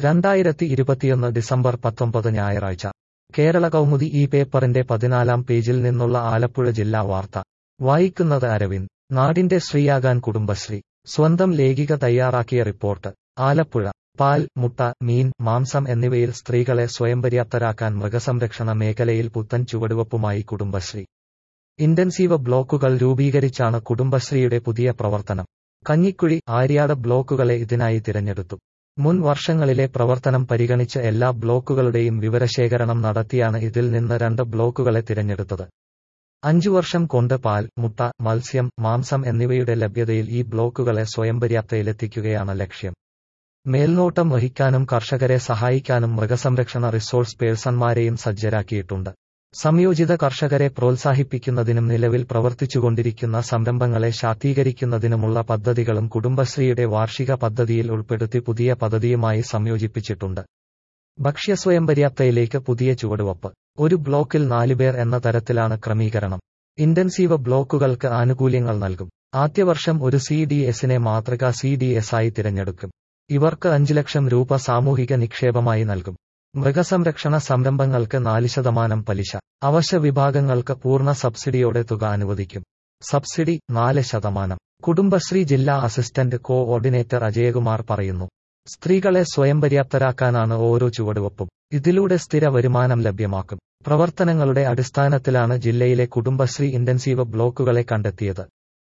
രണ്ടായിരത്തി ഇരുപത്തിയൊന്ന് ഡിസംബർ പത്തൊമ്പത് ഞായറാഴ്ച കേരള കൗമുദി ഈ പേപ്പറിന്റെ പതിനാലാം പേജിൽ നിന്നുള്ള ആലപ്പുഴ ജില്ലാ വാർത്ത വായിക്കുന്നത് അരവിന്ദ് നാടിന്റെ ശ്രീയാകാൻ കുടുംബശ്രീ സ്വന്തം ലേഖിക തയ്യാറാക്കിയ റിപ്പോർട്ട് ആലപ്പുഴ പാൽ മുട്ട മീൻ മാംസം എന്നിവയിൽ സ്ത്രീകളെ സ്വയംപര്യാപ്തരാക്കാൻ മൃഗസംരക്ഷണ മേഖലയിൽ പുത്തൻ ചുവടുവപ്പുമായി കുടുംബശ്രീ ഇന്റൻസീവ് ബ്ലോക്കുകൾ രൂപീകരിച്ചാണ് കുടുംബശ്രീയുടെ പുതിയ പ്രവർത്തനം കഞ്ഞിക്കുഴി ആര്യാട് ബ്ലോക്കുകളെ ഇതിനായി തിരഞ്ഞെടുത്തു മുൻ വർഷങ്ങളിലെ പ്രവർത്തനം പരിഗണിച്ച് എല്ലാ ബ്ലോക്കുകളുടെയും വിവരശേഖരണം നടത്തിയാണ് ഇതിൽ നിന്ന് രണ്ട് ബ്ലോക്കുകളെ തിരഞ്ഞെടുത്തത് അഞ്ചു വർഷം കൊണ്ട് പാൽ മുട്ട മത്സ്യം മാംസം എന്നിവയുടെ ലഭ്യതയിൽ ഈ ബ്ലോക്കുകളെ സ്വയംപര്യാപ്തയിലെത്തിക്കുകയാണ് ലക്ഷ്യം മേൽനോട്ടം വഹിക്കാനും കർഷകരെ സഹായിക്കാനും മൃഗസംരക്ഷണ റിസോഴ്സ് പേഴ്സൺമാരെയും സജ്ജരാക്കിയിട്ടുണ്ട് സംയോജിത കർഷകരെ പ്രോത്സാഹിപ്പിക്കുന്നതിനും നിലവിൽ പ്രവർത്തിച്ചുകൊണ്ടിരിക്കുന്ന സംരംഭങ്ങളെ ശാക്തീകരിക്കുന്നതിനുമുള്ള പദ്ധതികളും കുടുംബശ്രീയുടെ വാർഷിക പദ്ധതിയിൽ ഉൾപ്പെടുത്തി പുതിയ പദ്ധതിയുമായി സംയോജിപ്പിച്ചിട്ടുണ്ട് ഭക്ഷ്യസ്വയംപര്യാപ്തയിലേക്ക് പുതിയ ചുവടുവപ്പ് ഒരു ബ്ലോക്കിൽ നാലുപേർ എന്ന തരത്തിലാണ് ക്രമീകരണം ഇന്റൻസീവ് ബ്ലോക്കുകൾക്ക് ആനുകൂല്യങ്ങൾ നൽകും ആദ്യവർഷം ഒരു സി ഡി എസിനെ മാതൃക സി ഡി എസ് ആയി തിരഞ്ഞെടുക്കും ഇവർക്ക് അഞ്ചു ലക്ഷം രൂപ സാമൂഹിക നിക്ഷേപമായി നൽകും മൃഗസംരക്ഷണ സംരംഭങ്ങൾക്ക് നാല് ശതമാനം പലിശ അവശ്യ വിഭാഗങ്ങൾക്ക് പൂർണ്ണ സബ്സിഡിയോടെ തുക അനുവദിക്കും സബ്സിഡി നാല് ശതമാനം കുടുംബശ്രീ ജില്ലാ അസിസ്റ്റന്റ് കോഓർഡിനേറ്റർ അജയകുമാർ പറയുന്നു സ്ത്രീകളെ സ്വയം പര്യാപ്തരാക്കാനാണ് ഓരോ ചുവടുവപ്പും ഇതിലൂടെ സ്ഥിര വരുമാനം ലഭ്യമാക്കും പ്രവർത്തനങ്ങളുടെ അടിസ്ഥാനത്തിലാണ് ജില്ലയിലെ കുടുംബശ്രീ ഇന്റൻസീവ് ബ്ലോക്കുകളെ കണ്ടെത്തിയത്